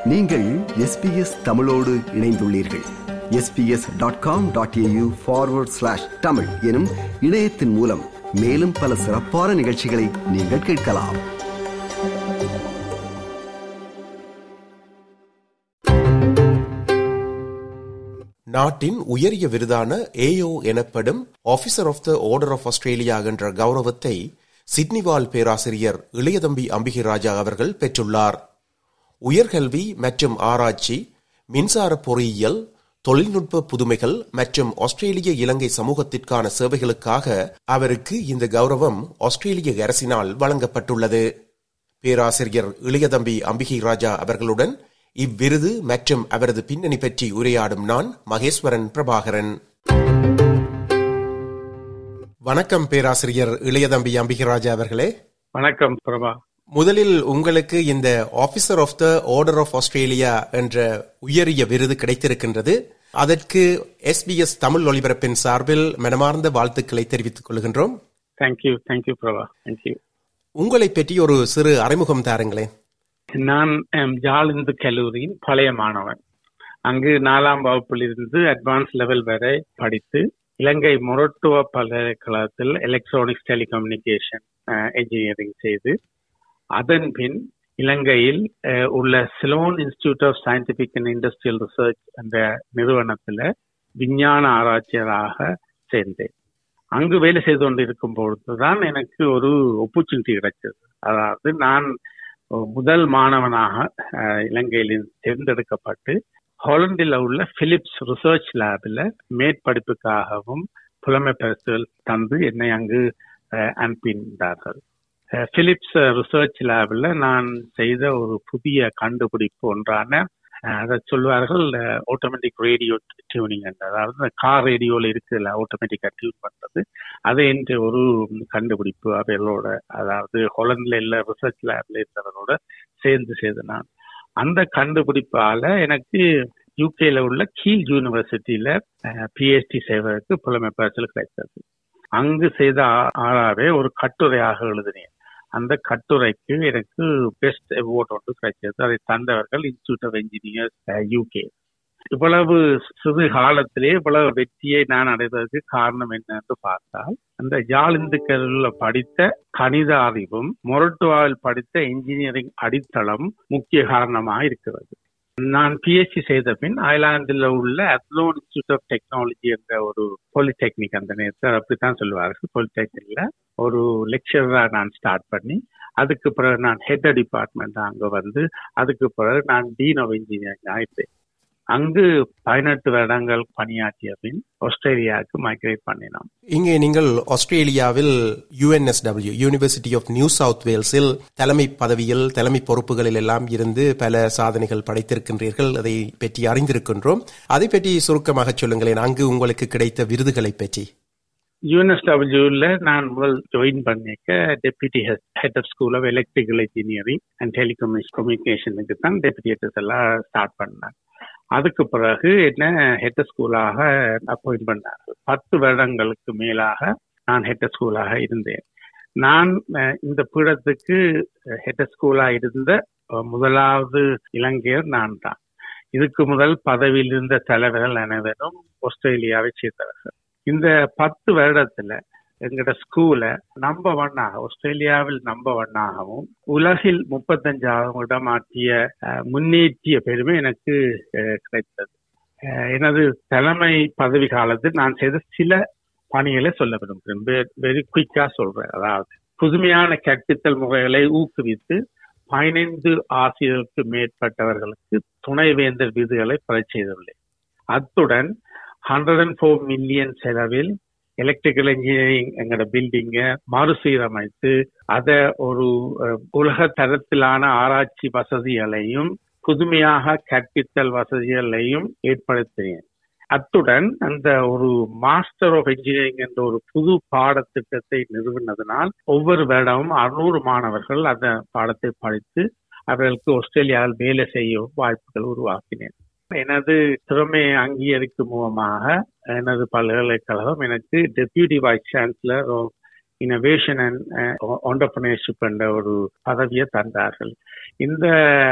நீங்கள் எஸ்பிஎஸ் தமிழோடு இணைந்துள்ளீர்கள் SBS dot com dot AU forward slash Tamil எனும் இணையத்தின் மூலம் மேலும் பல சிறப்பான நிகழ்ச்சிகளை நீங்கள் கேட்கலாம் நாட்டின் உயரிய விருதான ஏஓ எனப்படும் officer of the order of Australia என்ற கௌரவத்தை சிட்னிவால் பேராசிரியர் இளையதம்பி அம்பிகை ராஜா அவர்கள் பெற்றுள்ளார் உயர்கல்வி மற்றும் ஆராய்ச்சி மின்சார பொறியியல் தொழில்நுட்ப புதுமைகள் மற்றும் ஆஸ்திரேலிய இலங்கை சமூகத்திற்கான சேவைகளுக்காக அவருக்கு இந்த கௌரவம் ஆஸ்திரேலிய அரசினால் வழங்கப்பட்டுள்ளது பேராசிரியர் இளையதம்பி அம்பிகை ராஜா அவர்களுடன் இவ்விருது மற்றும் அவரது பின்னணி பற்றி உரையாடும் நான் மகேஸ்வரன் பிரபாகரன் வணக்கம் பேராசிரியர் இளையதம்பி அம்பிகராஜா அவர்களே வணக்கம் பிரபா முதலில் உங்களுக்கு இந்த officer of the order of Australia என்ற உயரிய விருது கிடைத்திருக்கின்றது அதற்கு எஸ்பிஎஸ் தமிழ் ஒலிபரப்பின் சார்பில் மனமார்ந்த வாழ்த்துக்களை தெரிவித்துக் கொள்கின்றோம் தேங்க்யூ தேங்க்யூ பிரபா தேங்க்யூ உங்களை பற்றி ஒரு சிறு அறிமுகம் தாருங்களேன் நான் ஜால் இந்து கல்லூரியின் பழைய மாணவன் அங்கு நாலாம் வகுப்பிலிருந்து அட்வான்ஸ் லெவல் வரை படித்து இலங்கை மொரட்டுவ பல்கலைக்கழகத்தில் எலக்ட்ரானிக்ஸ் டெலிகம்யூனிகேஷன் என்ஜினியரிங் செய்து அதன் பின் இலங்கையில் உள்ள Ceylon institute of scientific and industrial research என்ற நிறுவனத்தில் விஞ்ஞான ஆராய்ச்சியராக சேர்ந்தேன் அங்கு வேலை செய்து கொண்டிருக்கும் பொழுதுதான் எனக்கு ஒரு ஒப்பர்ச்சுனிட்டி கிடைச்சது அதாவது நான் முதல் மாணவனாக இலங்கையில் தேர்ந்தெடுக்கப்பட்டு ஹாலண்டில் உள்ள பிலிப்ஸ் ரிசர்ச் லேபில் மேற்படிப்புக்காகவும் புலமை பரிசுகள் தந்து என்னை அங்கு அனுப்பினார்கள் பிலிப்ஸ் ரிசர்ச் லேபில் நான் செய்த ஒரு புதிய கண்டுபிடிப்பு ஒன்றான அதை சொல்வார்கள் ஆட்டோமேட்டிக் ரேடியோ டியூனிங் அதாவது கார் ரேடியோவில் இருக்குல்ல ஆட்டோமேட்டிக்காக டியூன் பண்ணுறது அது என்று ஒரு கண்டுபிடிப்பு அவைகளோட அதாவது ஹொலண்டில் இல்லை ரிசர்ச் லேப்ல இருந்தவரோட சேர்ந்து செய்து நான் அந்த கண்டுபிடிப்பால எனக்கு யூகேல உள்ள கீல் யூனிவர்சிட்டியில பிஹெச்டி செய்வதற்கு புலமை பரிசல் கிடைத்தது அங்கு செய்த ஆறாவே ஒரு கட்டுரையாக எழுதினேன் அந்த கட்டுரைக்கு எனக்கு பெஸ்ட் அவார்ட் ஒன்று கிடைச்சது அதை தந்தவர்கள் இன்ஸ்டியூட் ஆஃப் என்ஜினியர்ஸ் யூகே இவ்வளவு சிறு காலத்திலே இவ்வளவு வெற்றியை நான் அடைவதற்கு காரணம் என்ன என்று பார்த்தால் அந்த யாழிந்துக்களில் படித்த கணித அறிவும் மொரட்டுவாவில் படித்த என்ஜினியரிங் அடித்தளம் முக்கிய காரணமாக இருக்கிறது நான் பிஹெச்டி செய்த பின் அயர்லாந்தில் உள்ள அத்லோன் இன்ஸ்டியூட் ஆஃப் டெக்னாலஜி என்ற ஒரு பாலிடெக்னிக் அந்த நேரத்தில் அப்படித்தான் சொல்லுவார்கள் பாலிடெக்னிக்ல ஒரு லெக்சரரா நான் ஸ்டார்ட் பண்ணி அதுக்கு பிறகு நான் ஹெட் டிபார்ட்மெண்ட் அங்கே வந்து அதுக்கு பிறகு நான் டீன் ஆஃப் இன்ஜினியரிங் ஆயிட்டேன் அங்கு பதினெட்டு வருடங்கள் பணியாற்றிய பின் ஆஸ்திரேலியாவுக்கு மைக்ரேட் பண்ணினோம் இங்கே நீங்கள் ஆஸ்திரேலியாவில் UNSW university of new south வேல்ஸில் தலைமை பதவியில் தலைமை பொறுப்புகளில் எல்லாம் இருந்து பல சாதனைகள் படைத்திருக்கின்றீர்கள் அதை பற்றி அறிந்திருக்கின்றோம் அதை பற்றி சுருக்கமாக சொல்லுங்களேன் அங்கு உங்களுக்கு கிடைத்த விருதுகளை பற்றி யூஎன்எஸ்டபிள்யூல நான் முதல் ஜாயின் பண்ணிக்க deputy head of school of electrical engineering and telecommunication கம்யூனிகேஷனுக்கு தான் டெப்யூட்டி ஹெட்ஸ் எல்லாம் ஸ்டார்ட் பண்ணேன் அதுக்கு பிறகு என்ன ஹெட் ஸ்கூலாக அப்பாயிண்ட் பண்ணாங்க பத்து வருடங்களுக்கு மேலாக நான் ஹெட் ஸ்கூலாக இருந்தேன் நான் இந்த பீடத்துக்கு ஹெட் ஸ்கூலா இருந்த முதலாவது இலங்கையர் நான் தான் இதுக்கு முதல் பதவியில் இருந்த தலைவர்கள் அனைவரும் ஆஸ்திரேலியாவை சேர்ந்தவர்கள் இந்த பத்து வருடத்துல எங்கட ஸ்கூல நம்பர் ஒன்னாக ஆஸ்திரேலியாவில் நம்பர் ஒன்னாகவும் உலகில் முப்பத்தஞ்சாவது இடமாற்றிய முன்னேற்றிய பெருமை எனக்கு கிடைத்தது எனது தலைமை பதவி காலத்தில் நான் செய்த சில பணிகளை சொல்ல விரும்புகிறேன் வெரி குயிக்கா சொல்றேன் அதாவது புதுமையான கற்பித்தல் முறைகளை ஊக்குவித்து பதினைந்து ஆசிரியருக்கு மேற்பட்டவர்களுக்கு துணைவேந்தர் விருதுகளை பெற செய்துள்ளேன் அத்துடன் ஹண்ட்ரட் அண்ட் ஃபோர் மில்லியன் செலவில் எலக்ட்ரிக்கல் இன்ஜினியரிங் எங்களோட பில்டிங்க மறுசீரமைத்து அதை ஒரு உலக தரத்திலான ஆராய்ச்சி வசதிகளையும் புதுமையாக கற்பித்தல் வசதிகளையும் ஏற்படுத்தினேன் அத்துடன் அந்த ஒரு மாஸ்டர் ஆஃப் இன்ஜினியரிங் என்ற ஒரு புது பாடத்திட்டத்தை நிறுவினதனால் ஒவ்வொரு வருடமும் அறுநூறு மாணவர்கள் அந்த பாடத்தை படித்து அவர்களுக்கு ஆஸ்திரேலியாவில் வேலை செய்ய வாய்ப்புகள் உருவாக்கினேன் எனது திறமையை அங்கீகரிக்கும் மூலமாக எனது பல்கலைக்கழகம் எனக்கு deputy vice chancellor innovation and entrepreneurship என்ற ஒரு பதவியை தந்தார்கள் இந்த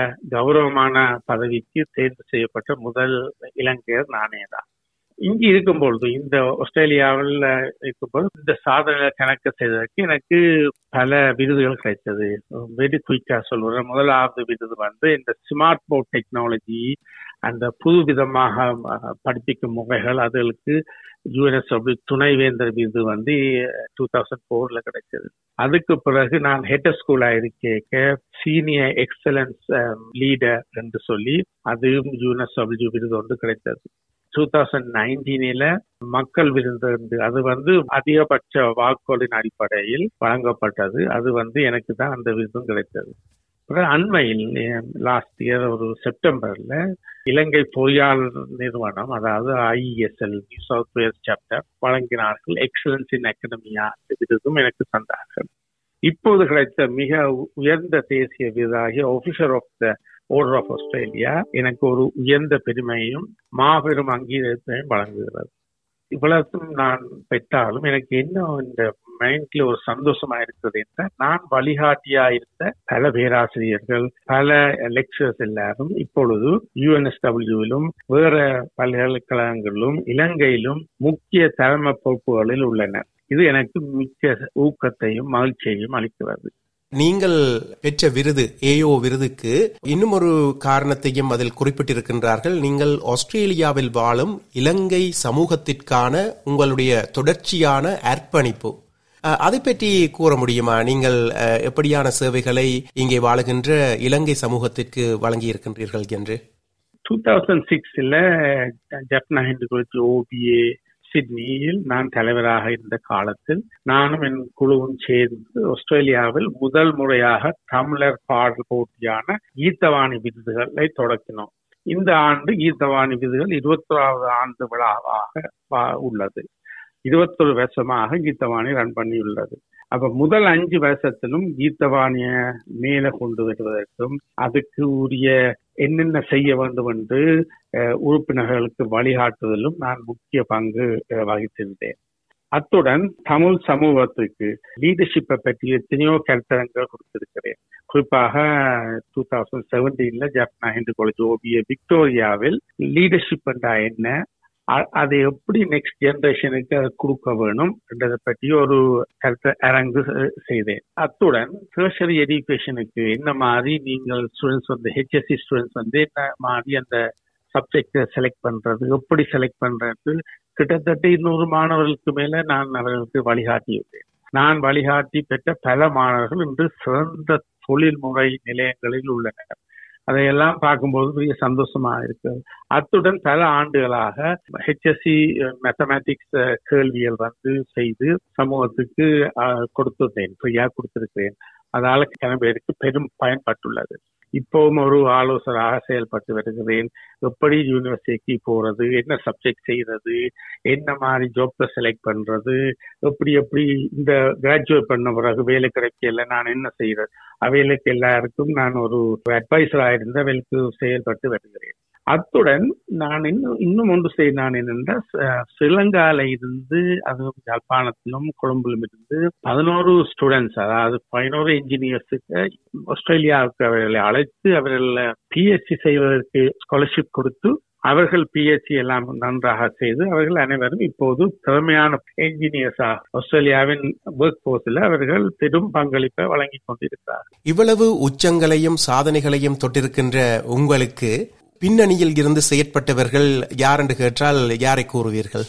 கௌரவமான பதவிக்கு தேர்வு செய்யப்பட்ட முதல் இலங்கையர் நானே தான் இங்கு இருக்கும்பொழுது இந்த ஆஸ்திரேலியாவில் இருக்கும்போது இந்த சாதனை கணக்கு செய்ததற்கு எனக்கு பல விருதுகள் கிடைத்தது வெரி குயிக்கா சொல்றேன் முதலாவது விருது வந்து இந்த ஸ்மார்ட் போர்ட் டெக்னாலஜி அந்த புது விதமாக படிப்பிக்கும் முறைகள் அதுகளுக்கு யூஎன்எஸ்டபிள்யூ துணைவேந்தர் விருது வந்து டூ தௌசண்ட் ஃபோர்ல கிடைச்சது அதுக்கு பிறகு நான் ஹெட் ஸ்கூலா இருக்க சீனியர் எக்ஸலன்ஸ் லீடர் என்று சொல்லி அதுவும் யூஎன்எஸ்டபிள்யூ விருது ஒன்று கிடைத்தது டூ தௌசண்ட் நைன்டீனில் மக்கள் விருது அது வந்து அதிகபட்ச வாக்குகளின் அடிப்படையில் வழங்கப்பட்டது அது வந்து எனக்கு தான் அந்த விருதும் கிடைத்தது அப்புறம் அண்மையில் லாஸ்ட் இயர் ஒரு செப்டம்பர்ல இலங்கை பொறியாளர் நிறுவனம் அதாவது ISL new south wales chapter வழங்கினார்கள் எக்ஸலன்ஸ் இன் அகாடமியா விருதும் எனக்கு தந்தார்கள் இப்போது கிடைத்த மிக உயர்ந்த தேசிய விருதாகிய officer of the order of Australia எனக்கு ஒரு உயர்ந்த பெருமையும் மாபெரும் அங்கீகாரத்தையும் வழங்குகிறது இவ்வளவும் நான் பெற்றாலும் எனக்கு என்ன இந்த மைண்ட்ல ஒரு சந்தோஷமா இருக்கிறது என்றால் நான் வழிகாட்டியா இருந்த பல பேராசிரியர்கள் பல லெக்சர்ஸ் எல்லாரும் இப்பொழுது யூஎன்எஸ்டபிள்யூவிலும் வேற பல்கலைக்கழகங்களிலும் இலங்கையிலும் முக்கிய தலைமை பொறுப்புகளில் உள்ளனர் இது எனக்கு மிக்க ஊக்கத்தையும் மகிழ்ச்சியையும் அளிக்கிறது நீங்கள் பெற்ற விருது ஏஓ விருதுக்கு இன்னும் ஒரு காரணத்தையும் அதில் குறிப்பிட்டிருக்கின்றார்கள் நீங்கள் ஆஸ்திரேலியாவில் வாழும் இலங்கை சமூகத்திற்கான உங்களுடைய தொடர்ச்சியான அர்ப்பணிப்பு அதை பற்றி கூற முடியுமா நீங்கள் எப்படியான சேவைகளை இங்கே வாழுகின்ற இலங்கை சமூகத்திற்கு வழங்கி இருக்கின்றீர்கள் என்று டூ தௌசண்ட் சிக்ஸ்ல ஜப்னா ஹிந்து குறிச்சி ஓபிஏ சிட்னியில் நான் தலைவராக இருந்த காலத்தில் நானும் என் குழுவும் சேர்ந்து ஆஸ்திரேலியாவில் முதல் முறையாக தமிழர் பாடல் போட்டியான ஈத்தவாணி விருதுகளை தொடக்கினோம் இந்த ஆண்டு ஈத்தவாணி விருதுகள் இருபத்தோராவது ஆண்டு விழாவாக உள்ளது இருபத்தொரு வருஷமாக கீதவாணி ரன் பண்ணியுள்ளது அப்ப முதல் அஞ்சு வருஷத்திலும் கீதவாணிய மேல கொண்டு வருவதற்கும் அதுக்கு உரிய என்னென்ன செய்ய வேண்டும் என்று உறுப்பினர்களுக்கு வழிகாட்டுதலும் நான் முக்கிய பங்கு வகித்திருந்தேன் அத்துடன் தமிழ் சமூகத்துக்கு லீடர்ஷிப்பை பற்றி எத்தனையோ கருத்தரங்கள் கொடுத்திருக்கிறேன் குறிப்பாக டூ தௌசண்ட் செவன்டீன்ல ஜப்னா ஹிந்து காலேஜ் ஓபிய விக்டோரியாவில் லீடர்ஷிப் என்றா என்ன அதை எப்படி நெக்ஸ்ட் ஜெனரேஷனுக்கு அதை கொடுக்க வேணும் என்றதை பற்றி ஒரு கருத்து அரங்கு செய்தேன் அத்துடன் டெர்ஷரி எஜுகேஷனுக்கு என்ன மாதிரி நீங்கள் ஸ்டூடெண்ட்ஸ் வந்து ஹெச்எஸ்சி ஸ்டூடெண்ட்ஸ் வந்து என்ன மாதிரி அந்த சப்ஜெக்ட் செலக்ட் பண்றது எப்படி செலக்ட் பண்றது கிட்டத்தட்ட இன்னொரு மாணவர்களுக்கு மேல நான் அவர்களுக்கு வழிகாட்டியுள்ளேன் நான் வழிகாட்டி பெற்ற பல மாணவர்கள் இன்று சிறந்த தொழில்முறை நிலையங்களில் உள்ளனர் அதையெல்லாம் பார்க்கும்போது பெரிய சந்தோஷமா இருக்கு அத்துடன் பல ஆண்டுகளாக ஹெச்எஸ்சி மேத்தமேட்டிக்ஸ் கேள்விகள் வந்து செய்து சமூகத்துக்கு கொடுத்துருந்தேன் ஃப்ரீயா கொடுத்திருக்கிறேன் அதால கிளம்பேருக்கு பெரும் பயன்பட்டுள்ளது இப்பவும் ஒரு ஆலோசகராக செயல்பட்டு வருகிறேன் எப்படி யூனிவர்சிட்டிக்கு போறது என்ன சப்ஜெக்ட் செய்யறது என்ன மாதிரி ஜாப்ல செலக்ட் பண்றது எப்படி எப்படி இந்த கிராஜுவேட் பண்ண பிறகு வேலை கிடைக்கல நான் என்ன செய்யறது அவைகளுக்கு எல்லாருக்கும் நான் ஒரு அட்வைசராக இருந்து அவைகளுக்கு செயல்பட்டு வருகிறேன் அத்துடன் நான் இன்னும் இன்னும் ஒன்று செய்தான் என்னென்றால் ஸ்ரீலங்கால இருந்து அதுவும் யாழ்ப்பாணத்திலும் கொழும்பிலும் இருந்து பதினோரு ஸ்டூடெண்ட்ஸ் அதாவது பதினோரு இன்ஜினியர்ஸுக்கு ஆஸ்திரேலியாவுக்கு அவர்களை அழைத்து அவர்கள் பிஎஸ்சி செய்வதற்கு ஸ்காலர்ஷிப் கொடுத்து அவர்கள் பிஎஸ்சி எல்லாம் நன்றாக செய்து அவர்கள் அனைவரும் இப்போது திறமையான என்ஜினியர்ஸாக ஆஸ்திரேலியாவின் ஒர்க் போர்ஸில் அவர்கள் பெரும் பங்களிப்பை வழங்கி கொண்டிருக்கிறார்கள் இவ்வளவு உச்சங்களையும் சாதனைகளையும் தொட்டிருக்கின்ற உங்களுக்கு பின்னணியில் இருந்து செயற்பட்டவர்கள் யார் என்று கேட்டால் யாரை கூறுவீர்கள்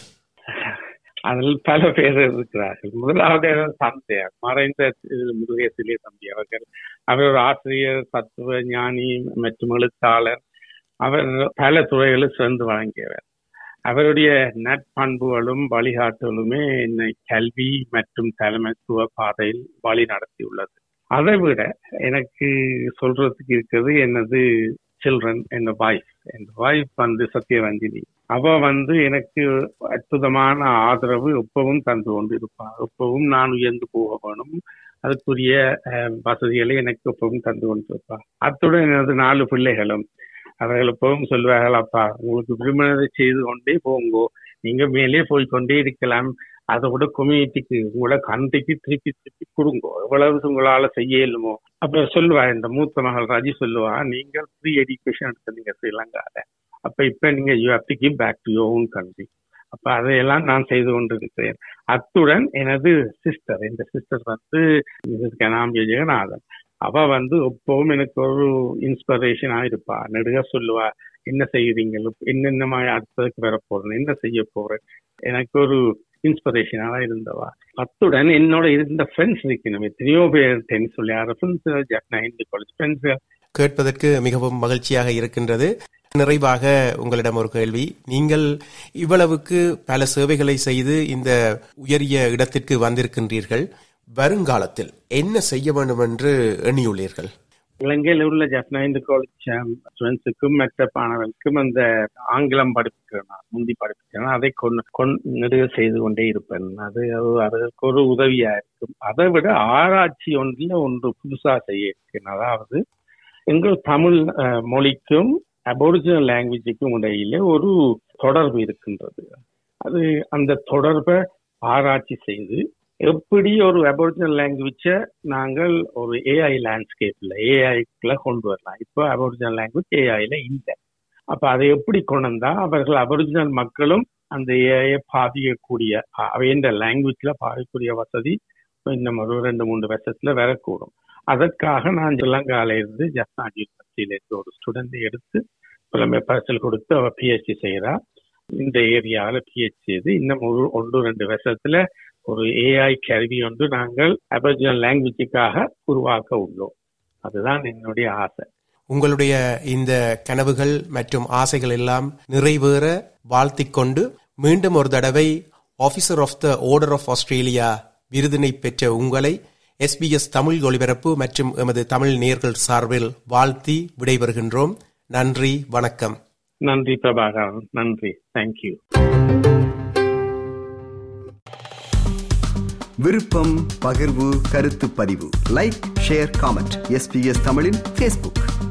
அதில் பல பேர் இருக்கிறார்கள் முதலாவது தந்தையார் மறைந்த முருகேசிலே தம்பி அவர்கள் அவர் ஒரு ஆசிரியர் தத்துவ ஞானி மற்றும் எழுத்தாளர் அவர் பல துறைகளில் சிறந்து வழங்கியவர் அவருடைய நட்பண்புகளும் வழிகாட்டுகளுமே என்னை கல்வி மற்றும் தலைமைத்துவ பாதையில் வழி நடத்தியுள்ளது அதை விட எனக்கு சொல்றதுக்கு இருக்கிறது எனது சில்ட்ரன் என் வைஃப் என் வைஃப் வந்து சத்யரஞ்சினி அவ வந்து எனக்கு அற்புதமான ஆதரவு எப்பவும் தந்து கொண்டு இருப்பார் எப்பவும் நான் உயர்ந்து போக வேணும் அதுக்குரிய வசதிகளை எனக்கு எப்பவும் தந்து கொண்டிருப்பார் அத்துடன் எனது நாலு பிள்ளைகளும் அவர்கள் எப்பவும் சொல்வார்கள் அப்பா உங்களுக்கு விரும்பினதை செய்து கொண்டே போங்கோ நீங்க மேலே போய்கொண்டே இருக்கலாம் அதோட கம்யூனிட்டிக்கு உங்களோட கண்ட்ரிக்கு திருப்பி திருப்பி கொடுங்க எவ்வளவு உங்களால செய்ய இயலுமோ அப்ப சொல்லுவா இந்த மூத்த மகள் ராஜி சொல்லுவா நீங்கள் ஃப்ரீ எஜுகேஷன் எடுத்தீங்க ஸ்ரீலங்கால அப்ப இப்ப நீங்க you have to give back to your own country அப்ப அதையெல்லாம் நான் செய்து கொண்டிருக்கிறேன் அத்துடன் எனது சிஸ்டர் இந்த சிஸ்டர் வந்து மிஸ்ஸஸ் கனாம்பிய ஜெகநாதன் அவ வந்து எப்பவும் எனக்கு ஒரு இன்ஸ்பிரேஷனா இருப்பா நெடுக சொல்லுவா என்ன செய்யறீங்க என்னென்ன மாதிரி அடுத்ததுக்கு வர போறேன் என்ன செய்ய போறேன் எனக்கு ஒரு இன்ஸ்பிரேஷனாக இருந்தவா அத்துடன் என்னோட இருந்த ஃப்ரெண்ட்ஸ் இருக்கணும் எத்தனையோ பேர் டென்னிஸ் விளையாடுற ஃப்ரெண்ட்ஸ் நைன்த் காலேஜ் ஃப்ரெண்ட்ஸ் கேட்பதற்கு மிகவும் மகிழ்ச்சியாக இருக்கின்றது நிறைவாக உங்களிடம் ஒரு கேள்வி நீங்கள் இவ்வளவுக்கு பல சேவைகளை செய்து இந்த உயரிய இடத்திற்கு வந்திருக்கின்றீர்கள் வருங்காலத்தில் என்ன செய்ய வேண்டும் என்று எண்ணியுள்ளீர்கள் இலங்கையில் உள்ள ஜப்னைந்து காலேஜ் ஸ்டூடெண்ட்ஸுக்கும் மற்ற மாணவர்களுக்கும் அந்த ஆங்கிலம் படிப்பிக்கிறேன் முந்தி படிப்பிக்கிறேன் அதை கொண்டு கொண்டு செய்து கொண்டே இருப்பேன் அது அதற்கு ஒரு உதவியா இருக்கும் அதை விட ஆராய்ச்சி ஒன்றில் ஒன்று புதுசா செய்ய இருக்கேன் அதாவது எங்கள் தமிழ் மொழிக்கும் அபோரிஜினல் லாங்குவேஜுக்கும் இடையில ஒரு தொடர்பு இருக்கின்றது அது அந்த தொடர்பை ஆராய்ச்சி செய்து எப்படி ஒரு அபோரிஜினல் லாங்குவேஜை நாங்கள் ஒரு ஏஐ லேண்ட்ஸ்கேப்ல ஏஐக்குள்ள கொண்டு வரலாம் இப்போ அபோரிஜினல் லாங்குவேஜ் ஏஐல இல்லை அப்ப அதை எப்படி கொண்டு வந்தா அவர்கள் அபோரிஜினல் மக்களும் அந்த ஏஐயை பாதிக்கக்கூடிய அவையந்த லாங்குவேஜ்ல பாதிக்கக்கூடிய வசதி இன்னும் ஒரு ரெண்டு மூன்று வருஷத்துல வரக்கூடும் அதற்காக நான் ஸ்ரீலங்கால இருந்து ஜப்னா யூனிவர்சிட்டியில இருந்து ஒரு ஸ்டூடெண்ட் எடுத்து புலமை பரிசல் கொடுத்து அவ பிஹெச்டி செய்யறா இந்த ஏரியாவில் பிஹெச்டி செய்து இன்னும் ஒரு ஒன்று ரெண்டு வருஷத்துல ஒரு ஏஐ கருவி ஒன்று நாங்கள் அபர்ஜினல் லாங்குவேஜுக்காக உருவாக்க உள்ளோம் அதுதான் என்னுடைய ஆசை உங்களுடைய இந்த கனவுகள் மற்றும் ஆசைகள் எல்லாம் நிறைவேற வாழ்த்திக் கொண்டு மீண்டும் ஒரு தடவை officer of the order of Australia விருதினை பெற்ற உங்களை எஸ்பிஎஸ் தமிழ் ஒலிபரப்பு மற்றும் எமது தமிழ் நேர்கள் சார்பில் வாழ்த்தி விடைபெறுகின்றோம் நன்றி வணக்கம் நன்றி பிரபாகரன் நன்றி தேங்க்யூ விருப்பம் பகிர்வு கருத்து பதிவு லைக் ஷேர் காமெண்ட் எஸ்பிஎஸ் தமிழின் ஃபேஸ்புக்